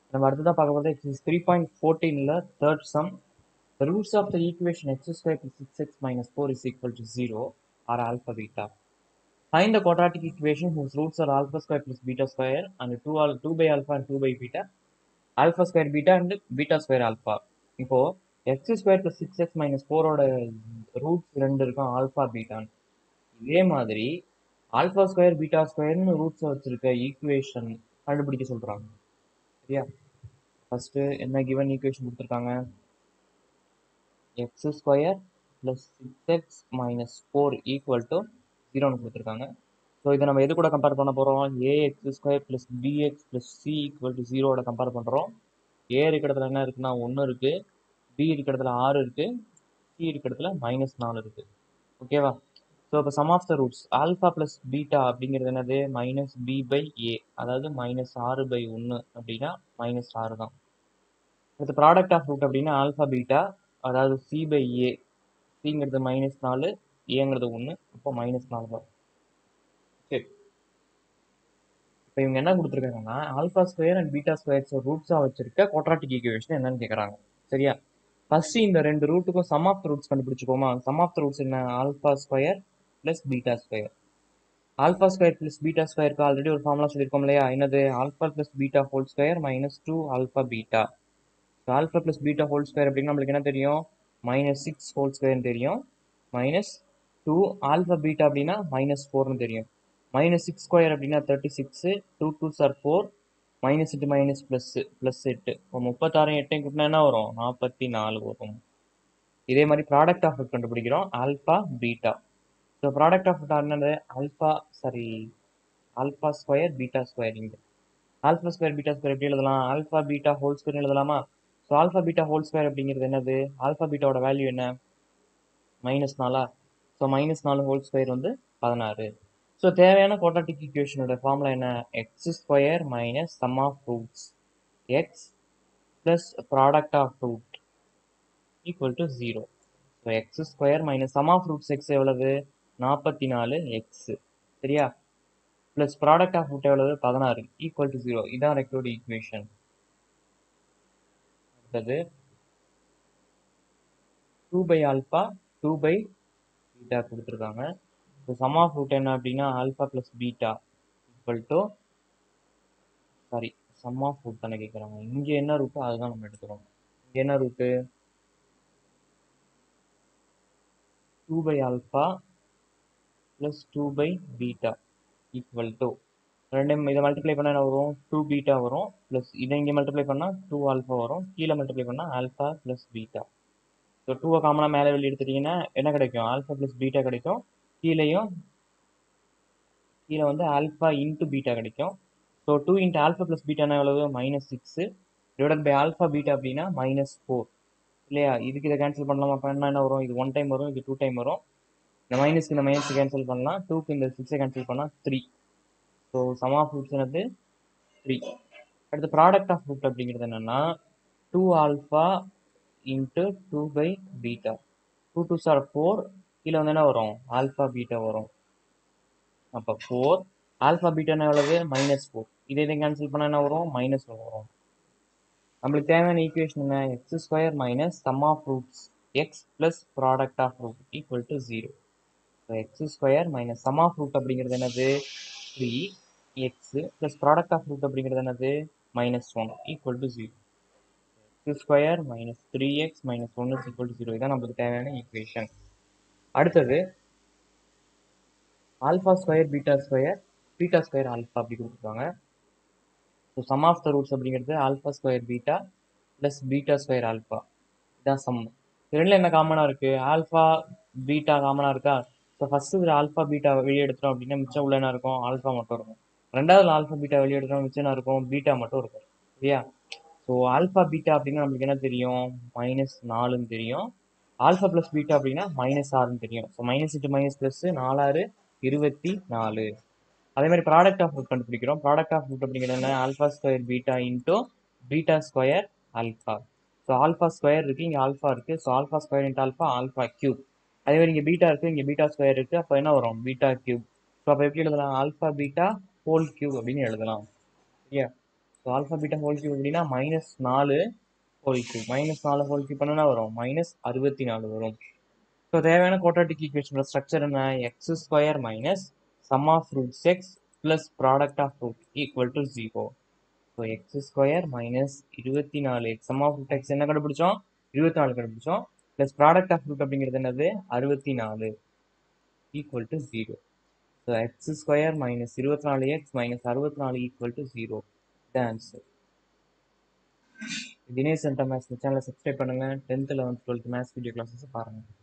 நம்ம அடுத்ததான் பார்க்க போகிறது எக்ஸஸ் த்ரீ பாயிண்ட் ஃபோர்டீனில் third sum The roots of the equation x square plus 6x minus 4 is equal to 0 are alpha beta. Find the quadratic equation whose roots are alpha square plus beta square and 2, al 2 by alpha and 2 by beta, alpha square beta and beta square alpha. இப்போ x square plus 6x minus 4 ஓட roots ரெண்டு இருக்கும் alpha பீட்டான்னு இதே மாதிரி alpha square beta ஸ்கொயர்னு roots வச்சிருக்க equation கண்டுபிடிக்க சொல்றாங்க சரியா ஃபர்ஸ்ட் என்ன கிவன் ஈக்குவேஷன் கொடுத்துருக்காங்க x square plus six x minus four equal to ஜீரோன்னு கொடுத்துருக்காங்க ஸோ இதை நம்ம எது கூட கம்பேர் பண்ண போகிறோம் a x square plus b x plus c equal to ஜீரோட கம்பேர் பண்ணுறோம் ஏ இருக்கிறதுல என்ன இருக்குன்னா ஒன்று இருக்குது பி இருக்கிறதுல ஆறு இருக்குது சி இருக்கிறதுல மைனஸ் நாலு இருக்குது ஓகேவா ஸோ இப்போ sum of the roots alpha plus beta அப்படிங்கிறது என்னது மைனஸ் பி பை ஏ அதாவது மைனஸ் ஆறு பை ஒன்று அப்படின்னா மைனஸ் ஆறு தான் அடுத்து ப்ராடக்ட் ஆஃப் ரூட் அப்படின்னா ஆல்ஃபா பீட்டா அதாவது சி பை ஏ சிங்கிறது மைனஸ் நாலு ஏங்கிறது ஒன்று அப்போ மைனஸ் நாலு தான் சரி இப்போ இவங்க என்ன கொடுத்துருக்காங்கன்னா alpha square and beta squares ரூட்ஸாக வச்சிருக்க குவாட்ராட்டிக் ஈக்குவேஷன் என்னன்னு கேட்குறாங்க சரியா ஃபர்ஸ்ட் இந்த ரெண்டு ரூட்டுக்கும் சம் ஆஃப் த ரூட்ஸ் கண்டுபிடிச்சிக்கோமா சம் ஆஃப் த ரூட்ஸ் என்ன alpha square plus beta square alpha square plus beta ஸ்கொயருக்கு ஆல்ரெடி ஒரு ஃபார்முலா சொல்லியிருக்கோம் இல்லையா என்னது alpha plus beta whole square minus two alpha beta so alpha plus beta whole square அப்படின்னு நம்மளுக்கு என்ன தெரியும் மைனஸ் சிக்ஸ் ஹோல் ஸ்கொயர்னு தெரியும் மைனஸ் டூ ஆல்ஃபா பீட்டா அப்படின்னா மைனஸ் ஃபோர்னு தெரியும் மைனஸ் சிக்ஸ் ஸ்கொயர் அப்படின்னா thirty six two two sir four minus எட்டு மைனஸ் ப்ளஸ் ப்ளஸ் எட்டு இப்போ முப்பத்தாறு எட்டையும் கூட்டினா என்ன வரும் நாற்பத்தி நாலு வரும் இதே மாதிரி ப்ராடக்ட் ஆஃப் கண்டுபிடிக்கிறோம் alpha beta so product of என்னது alpha sorry alpha square beta square இங்கே ஆல்ஃபா ஸ்கொயர் பீட்டா ஸ்கொயர் எப்படி எழுதலாம் ஆல்ஃபா பீட்டா ஹோல் ஸ்கொயர் எழுதலாமா so alpha beta whole square அப்படிங்கிறது என்னது ஆல்ஃபா பீட்டாவோட வேல்யூ என்ன மைனஸ் நாலா ஸோ மைனஸ் நாலு ஹோல் ஸ்கொயர் வந்து பதினாறு ஸோ தேவையான குவாட்ராட்டிக் ஈக்குவேஷனோட ஃபார்முலா என்ன x square minus sum of roots x plus product of root equal to zero so x square minus sum of roots x எவ்வளவு நாற்பத்தி நாலு எக்ஸ் சரியா ப்ளஸ் ப்ராடக்ட் ஆஃப் ரூட் எவ்வளவு பதினாறு ஈக்குவல் டு ஜீரோ இதான் ரெக்டோட equation அடுத்தது two by alpha two by beta கொடுத்துருக்காங்க ஸோ சம் ஆஃப் ரூட் என்ன அப்படின்னா alpha plus beta equal to sorry sum of root தானே கேட்குறாங்க இங்கே என்ன ரூட்டோ அதுதான் நம்ம எடுக்கிறோம் இங்கே என்ன root two by alpha plus two by beta equal to ரெண்டையும் இதை மல்டிப்ளை பண்ணால் என்ன வரும் டூ பீட்டா வரும் ப்ளஸ் இதை இங்கே மல்டிப்ளை பண்ணால் டூ ஆல்ஃபா வரும் கீழே மல்டிப்ளை பண்ணால் ஆல்ஃபா ப்ளஸ் பீட்டா ஸோ டூவை காமனாக மேலே வெளியே எடுத்துட்டிங்கன்னா என்ன கிடைக்கும் ஆல்ஃபா ப்ளஸ் பீட்டா கிடைக்கும் கீழேயும் கீழே வந்து ஆல்ஃபா இன்ட்டு பீட்டா கிடைக்கும் so two into alpha plus பீட்டானா எவ்வளவு minus six divide by alpha beta அப்படின்னா மைனஸ் ஃபோர் இல்லையா இதுக்கு இதை கேன்சல் பண்ணலாமா பண்ணால் என்ன வரும் இது ஒன் டைம் வரும் இது டூ டைம் வரும் இந்த மைனஸ்க்கு இந்த மைனஸ் கேன்சல் பண்ணலாம் டூக்கு இந்த சிக்ஸை கேன்சல் பண்ணால் three so sum of roots என்னது த்ரீ அடுத்து ப்ராடக்ட் ஆஃப் ரூட் அப்படிங்கிறது என்னென்னா two alpha into two by beta two two sir four கீழே வந்து என்ன வரும் ஆல்ஃபா பீட்டா வரும் அப்போ ஃபோர் ஆல்ஃபா பீட்டானா எவ்வளவு மைனஸ் ஃபோர் இதை இதை கேன்சல் பண்ணால் என்ன வரும் மைனஸ் ஒன் வரும் நம்மளுக்கு தேவையான ஈக்குவேஷன் என்ன x square minus sum of roots x plus product of root equal to zero so x square minus sum of root அப்படிங்கிறது என்னது three x plus product of root அப்படிங்கிறது என்னது minus one equal to zero x square minus three x minus one is equal to zero இதான் நம்மளுக்கு தேவையான equation அடுத்தது alpha square beta square beta square alpha அப்படி கொடுத்துருக்காங்க so sum of the roots அப்படிங்கிறது alpha square beta plus beta square alpha இதுதான் sum ரெண்டில் என்ன காமனாக இருக்குது ஆல்ஃபா பீட்டா காமனாக இருக்கா ஸோ ஃபஸ்ட்டு இதில் ஆல்ஃபா பீட்டா வெளியே எடுத்துட்டோம் அப்படின்னா மிச்சம் உள்ள என்ன இருக்கும் ஆல்ஃபா மட்டும் இருக்கும் ரெண்டாவது ஆல்ஃபா பீட்டா வெளியே எடுத்தோம் மிச்சம் என்ன இருக்கும் பீட்டா மட்டும் இருக்கும் சரியா ஸோ ஆல்ஃபா பீட்டா அப்படின்னா நம்மளுக்கு என்ன தெரியும் மைனஸ் நாலுன்னு தெரியும் ஆல்ஃபா ப்ளஸ் பீட்டா அப்படின்னா மைனஸ் ஆறுன்னு தெரியும் so minus into minus plus நாலாறு இருபத்தி நாலு அதே மாதிரி ப்ராடக்ட் ஆஃப் ரூட் கண்டுபிடிக்கிறோம் ப்ராடக்ட் ஆஃப் ரூட் அப்படிங்கிறது என்ன alpha square beta into beta square alpha so alpha square இருக்குது இங்கே ஆல்ஃபா இருக்குது so alpha square into alpha alpha cube அதே மாதிரி இங்கே பீட்டா இருக்குது இங்கே பீட்டா ஸ்கொயர் இருக்குது அப்போ என்ன வரும் பீட்டா கியூப் ஸோ அப்போ எப்படி எழுதலாம் ஆல்ஃபா பீட்டா ஹோல் கியூப் அப்படின்னு எழுதலாம் சரியா so alpha beta whole cube அப்படின்னா மைனஸ் நாலு ஹோல் கியூப் மைனஸ் நாலு ஹோல் கியூப் பண்ணனா வரும் மைனஸ் அறுபத்தி நாலு வரும் ஸோ தேவையான குவாட்ராட்டிக் ஈக்குவேஷனோட ஸ்ட்ரக்சர் என்ன x square minus sum of roots x plus product of root equal to zero so x square minus இருபத்தி நாலு x sum of root x என்ன கண்டுபிடிச்சோம் இருபத்தி நாலு கண்டுபிடிச்சோம் ப்ளஸ் ப்ராடக்ட் ஆஃப் ரூட் அப்படிங்கிறது என்னது அறுபத்தி நாலு equal to zero so x square minus இருபத்தி நாலு எக்ஸ் மைனஸ் அறுபத்தி நாலு equal to zero the answer Dinesh centre maths சேனலை சப்ஸ்கிரைப் பண்ணுங்கள் tenth eleventh twelfth maths video classes பாருங்கள்